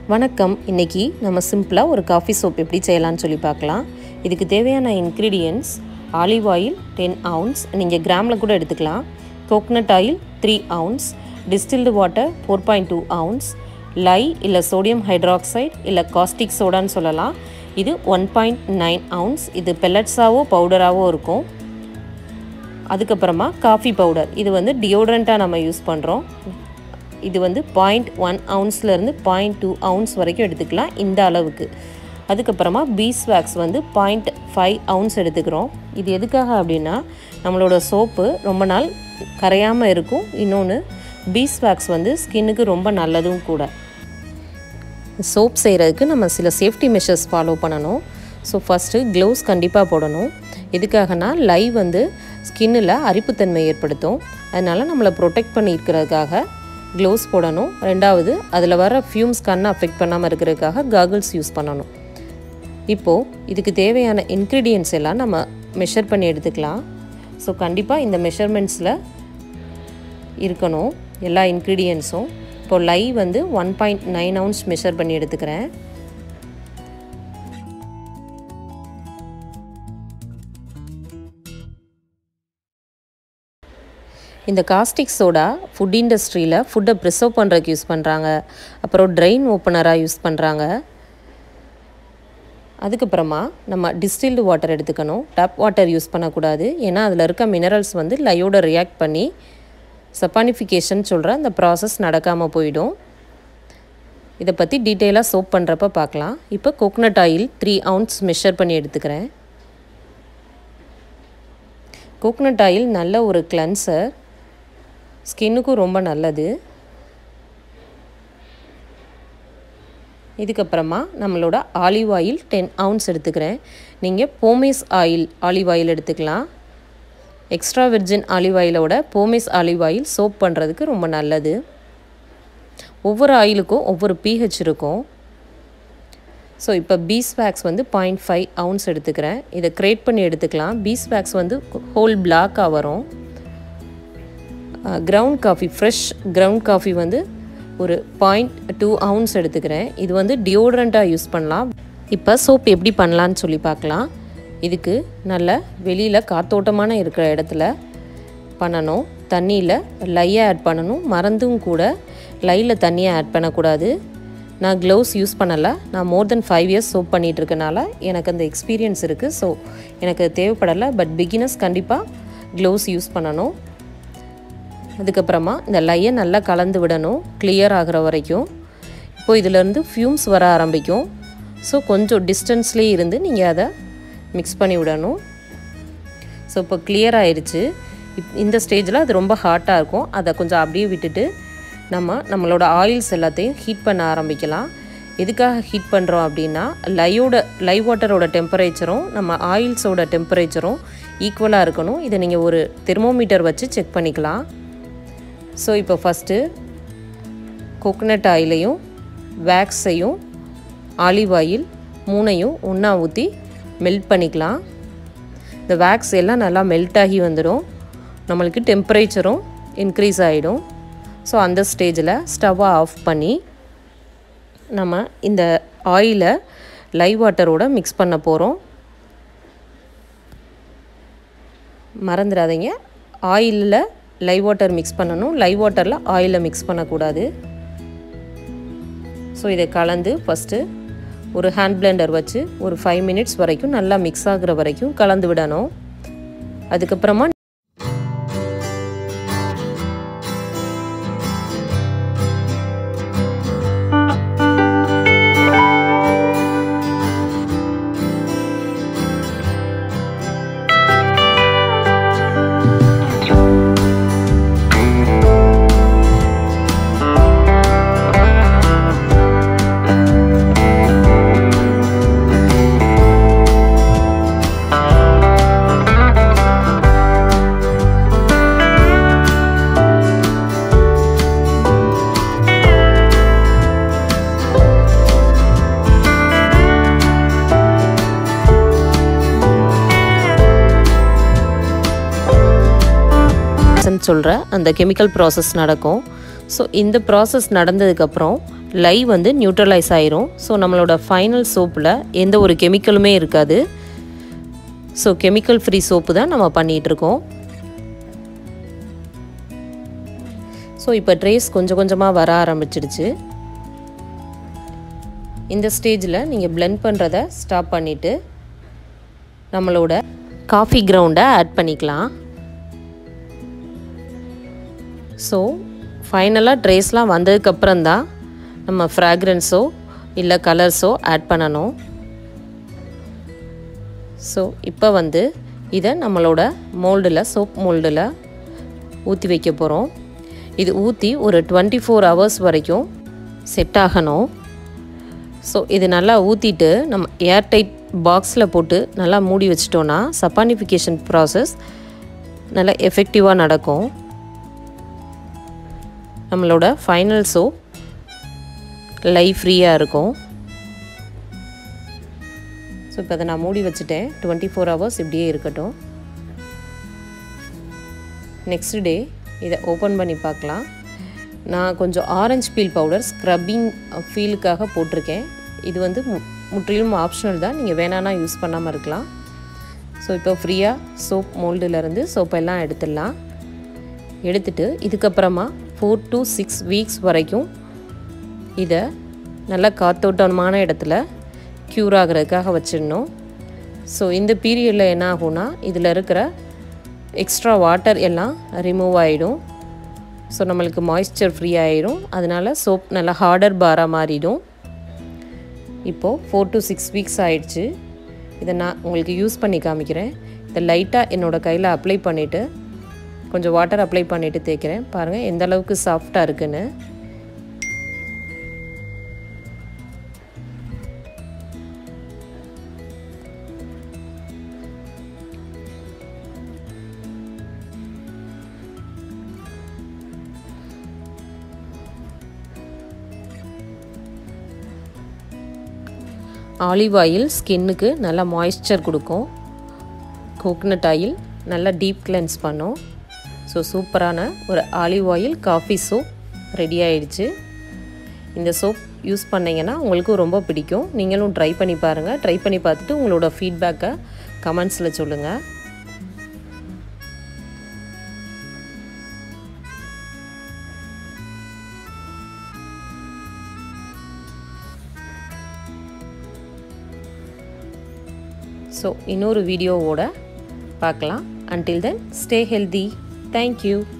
வணக்கம் இன்னைக்கு நம்ம சிம்பிளாக ஒரு காஃபி சோப் எப்படி செய்யலாம்னு சொல்லி பார்க்கலாம் இதுக்கு தேவையான ingredients olive oil ten ounce நீங்கள் கிராமில் கூட எடுத்துக்கலாம் coconut oil three ounce distilled water four point two ounce lye இல்லை சோடியம் ஹைட்ராக்சைடு இல்லை காஸ்டிக் சோடான்னு சொல்லலாம் இது ஒன் பாயிண்ட் நைன் அவுன்ஸ் இது பெல்லட்ஸாவோ பவுடராகவோ இருக்கும் அதுக்கப்புறமா காஃபி பவுடர் இது வந்து டியோட்ரண்ட்டாக நம்ம யூஸ் பண்ணுறோம் இது வந்து பாயிண்ட் ஒன் அவுன்ஸ்லேருந்து பாயிண்ட் டூ அவுன்ஸ் வரைக்கும் எடுத்துக்கலாம் இந்த அளவுக்கு அதுக்கப்புறமா பீஸ் வேக்ஸ் வந்து பாயிண்ட் ஃபைவ் அவுன்ஸ் எடுத்துக்கிறோம் இது எதுக்காக அப்படின்னா நம்மளோட சோப்பு ரொம்ப நாள் கரையாமல் இருக்கும் இன்னொன்று பீஸ் வேக்ஸ் வந்து ஸ்கின்னுக்கு ரொம்ப நல்லதும் கூட சோப் செய்கிறதுக்கு நம்ம சில சேஃப்டி மெஷர்ஸ் ஃபாலோ பண்ணணும் ஸோ ஃபஸ்ட்டு க்ளவுஸ் கண்டிப்பாக போடணும் எதுக்காகனா லைவ் வந்து ஸ்கின்னில் அரிப்புத்தன்மை ஏற்படுத்தும் அதனால் நம்மளை ப்ரொடெக்ட் பண்ணியிருக்கிறதுக்காக க்ளவுஸ் போடணும் ரெண்டாவது அதில் வர ஃப்யூம்ஸ் கண்ணை அஃபெக்ட் பண்ணாமல் இருக்கிறதுக்காக காகுல்ஸ் யூஸ் பண்ணணும் இப்போது இதுக்கு தேவையான இன்க்ரீடியன்ஸ் எல்லாம் நம்ம மெஷர் பண்ணி எடுத்துக்கலாம் ஸோ கண்டிப்பாக இந்த மெஷர்மெண்ட்ஸில் இருக்கணும் எல்லா இன்க்ரீடியன்ஸும் இப்போது லை வந்து one point nine ounce measure பண்ணி எடுத்துக்கிறேன் இந்த காஸ்டிக் சோடா ஃபுட் இண்டஸ்ட்ரியில் ஃபுட்டை ப்ரிசர்வ் பண்ணுறதுக்கு யூஸ் பண்ணுறாங்க அப்புறம் ட்ரெயின் ஓப்பனராக யூஸ் பண்ணுறாங்க அதுக்கப்புறமா நம்ம டிஸ்டில்டு வாட்டர் எடுத்துக்கணும் டப் வாட்டர் யூஸ் பண்ணக்கூடாது ஏன்னா அதில் இருக்க மினரல்ஸ் வந்து லையோட ரியாக்ட் பண்ணி சப்பானிஃபிகேஷன் சொல்கிற அந்த ப்ராசஸ் நடக்காமல் போயிடும் இதை பற்றி டீட்டெயிலாக சோப் பண்ணுறப்ப பார்க்கலாம் இப்போ coconut oil three ounce measure பண்ணி எடுத்துக்கிறேன் கோகனட் ஆயில் நல்ல ஒரு கிளன்சர் ஸ்கின்னுக்கும் ரொம்ப நல்லது இதுக்கப்புறமா நம்மளோட ஆலிவ் ஆயில் டென் அவுன்ஸ் எடுத்துக்கிறேன் நீங்கள் போமேஸ் ஆயில் ஆலிவ் ஆயில் எடுத்துக்கலாம் எக்ஸ்ட்ரா வெர்ஜின் ஆலிவ் ஆயிலோட போமேஸ் ஆலிவ் ஆயில் சோப் பண்ணுறதுக்கு ரொம்ப நல்லது ஒவ்வொரு ஆயிலுக்கும் ஒவ்வொரு பிஹெச் இருக்கும் ஸோ இப்போ பீஸ் வேக்ஸ் வந்து பாயிண்ட் ஃபைவ் அவுன்ஸ் எடுத்துக்கிறேன் இதை க்ரேட் பண்ணி எடுத்துக்கலாம் பீஸ் வேக்ஸ் வந்து ஹோல் பிளாக்காக வரும் ground coffee fresh ground coffee வந்து ஒரு பாயிண்ட் டூ அவுன்ஸ் எடுத்துக்கிறேன் இது வந்து டியோட்ரண்ட்டாக யூஸ் பண்ணலாம் இப்போ சோப் எப்படி பண்ணலான்னு சொல்லி பார்க்கலாம் இதுக்கு நல்ல வெளியில் காத்தோட்டமான இருக்கிற இடத்துல பண்ணணும் தண்ணியில் லையை ஆட் பண்ணணும் மறந்தும் கூட லையில் தண்ணியை ஆட் பண்ணக்கூடாது நான் க்ளவுஸ் யூஸ் பண்ணலை நான் more than five years soap பண்ணிகிட்டு இருக்கனால எனக்கு அந்த எக்ஸ்பீரியன்ஸ் இருக்குது ஸோ எனக்கு தேவைப்படலை பட் பிகினர்ஸ் கண்டிப்பாக க்ளவுஸ் யூஸ் பண்ணணும் அதுக்கப்புறமா இந்த லையை நல்லா கலந்து விடணும் கிளியர் ஆகிற வரைக்கும் இப்போ இதிலேருந்து ஃப்யூம்ஸ் வர ஆரம்பிக்கும் ஸோ கொஞ்சம் டிஸ்டன்ஸ்லேயே இருந்து நீங்கள் அதை மிக்ஸ் பண்ணி விடணும் ஸோ இப்போ கிளியர் ஆயிடுச்சு இப் இந்த ஸ்டேஜில் அது ரொம்ப ஹாட்டாக இருக்கும் அதை கொஞ்சம் அப்படியே விட்டுட்டு நம்ம நம்மளோட ஆயில்ஸ் எல்லாத்தையும் ஹீட் பண்ண ஆரம்பிக்கலாம் எதுக்காக ஹீட் பண்ணுறோம் அப்படின்னா லையோட லைவ் வாட்டரோட டெம்பரேச்சரும் நம்ம ஆயில்ஸோட டெம்பரேச்சரும் ஈக்குவலாக இருக்கணும் இதை நீங்கள் ஒரு தெர்மோமீட்டர் வச்சு செக் பண்ணிக்கலாம் ஸோ இப்போ ஃபஸ்ட்டு கோகனட் ஆயிலையும் வேக்ஸையும் ஆலிவ் ஆயில் மூணையும் ஒன்றா ஊற்றி மெல்ட் பண்ணிக்கலாம் இந்த வேக்ஸ் எல்லாம் நல்லா மெல்ட் ஆகி வந்துடும் நம்மளுக்கு டெம்பரேச்சரும் இன்க்ரீஸ் ஆகிடும் ஸோ அந்த ஸ்டேஜில் ஸ்டவ்வை ஆஃப் பண்ணி நம்ம இந்த ஆயிலை லைவ் வாட்டரோட மிக்ஸ் பண்ண போகிறோம் மறந்துடாதீங்க ஆயிலில் லைவ் வாட்டர் மிக்ஸ் பண்ணணும் லைவ் வாட்டரில் ஆயிலை மிக்ஸ் பண்ணக்கூடாது ஸோ இதை கலந்து ஃபஸ்ட்டு ஒரு ஹேண்ட் பிளெண்டர் வச்சு ஒரு ஃபைவ் மினிட்ஸ் வரைக்கும் நல்லா மிக்ஸ் ஆகுற வரைக்கும் கலந்து விடணும் அதுக்கப்புறமா சொல்கிற அந்த கெமிக்கல் ப்ராசஸ் நடக்கும் ஸோ இந்த ப்ராசஸ் நடந்ததுக்கப்புறம் லை வந்து நியூட்ரலைஸ் ஆயிரும் ஸோ நம்மளோட ஃபைனல் சோப்பில் எந்த ஒரு கெமிக்கலுமே இருக்காது ஸோ கெமிக்கல் ஃப்ரீ சோப்பு தான் நம்ம பண்ணிகிட்ருக்கோம் ஸோ இப்போ ட்ரேஸ் கொஞ்சம் கொஞ்சமாக வர ஆரம்பிச்சிடுச்சு இந்த ஸ்டேஜில் நீங்கள் பிளெண்ட் பண்ணுறத ஸ்டாப் பண்ணிவிட்டு நம்மளோட காஃபி கிரவுண்டை ஆட் பண்ணிக்கலாம் ஸோ ஃபைனலாக ட்ரேஸ்லாம் வந்ததுக்கப்புறம் தான் நம்ம ஃப்ராக்ரன்ஸோ இல்லை கலர்ஸோ ஆட் பண்ணணும் ஸோ இப்போ வந்து இதை நம்மளோட மோல்டில் சோப் மோல்டில் ஊற்றி வைக்க போகிறோம் இது ஊற்றி ஒரு டுவெண்ட்டி ஃபோர் ஹவர்ஸ் வரைக்கும் செட் ஆகணும் ஸோ இது நல்லா ஊற்றிட்டு நம்ம ஏர்டைட் பாக்ஸில் போட்டு நல்லா மூடி வச்சிட்டோன்னா சப்பானிஃபிகேஷன் ப்ராசஸ் நல்லா எஃபெக்டிவாக நடக்கும் நம்மளோட ஃபைனல் சோப் லைஃப் ஃப்ரீயாக இருக்கும் ஸோ இப்போ அதை நான் மூடி வச்சுட்டேன் டுவெண்ட்டி ஃபோர் ஹவர்ஸ் இப்படியே இருக்கட்டும் நெக்ஸ்ட் டே இதை ஓப்பன் பண்ணி பார்க்கலாம் நான் கொஞ்சம் ஆரஞ்சு பீல் பவுடர் ஸ்க்ரப்பிங் ஃபீலுக்காக போட்டிருக்கேன் இது வந்து மு முற்றிலும் ஆப்ஷனல் தான் நீங்கள் வேணான்னா யூஸ் பண்ணாமல் இருக்கலாம் ஸோ இப்போ ஃப்ரீயாக சோப் மோல்டுலேருந்து சோப்பெல்லாம் எடுத்துடலாம் எடுத்துட்டு இதுக்கப்புறமா ஃபோர் டு சிக்ஸ் வீக்ஸ் வரைக்கும் இதை நல்லா காத்தோட்டமான இடத்துல க்யூர் ஆகிறதுக்காக வச்சிடணும் ஸோ இந்த பீரியடில் என்ன ஆகும்னா இதில் இருக்கிற எக்ஸ்ட்ரா வாட்டர் எல்லாம் ரிமூவ் ஆகிடும் ஸோ நம்மளுக்கு மாய்ஸ்சர் ஃப்ரீ ஆகிடும் அதனால் சோப் நல்லா ஹார்டர் பாராக மாறிடும் இப்போது ஃபோர் டு சிக்ஸ் வீக்ஸ் ஆயிடுச்சு இதை நான் உங்களுக்கு யூஸ் பண்ணி காமிக்கிறேன் இதை லைட்டாக என்னோடய கையில் அப்ளை பண்ணிவிட்டு கொஞ்சம் வாட்டர் அப்ளை பண்ணிவிட்டு தேய்க்கிறேன் பாருங்கள் எந்த அளவுக்கு சாஃப்டாக இருக்குன்னு ஆலிவ் ஆயில் ஸ்கின்னுக்கு நல்லா மாய்ஸ்சர் கொடுக்கும் கோகனட் ஆயில் நல்லா டீப் கிளென்ஸ் பண்ணும் ஸோ சூப்பரான ஒரு olive oil coffee soap ready ஆயிடுச்சு இந்த சோப் யூஸ் பண்ணிங்கன்னா உங்களுக்கும் ரொம்ப பிடிக்கும் நீங்களும் ட்ரை பண்ணி பாருங்கள் ட்ரை பண்ணி பார்த்துட்டு உங்களோட ஃபீட்பேக்கை கமெண்ட்ஸில் சொல்லுங்கள் ஸோ இன்னொரு வீடியோவோட பார்க்கலாம் until then stay healthy thank you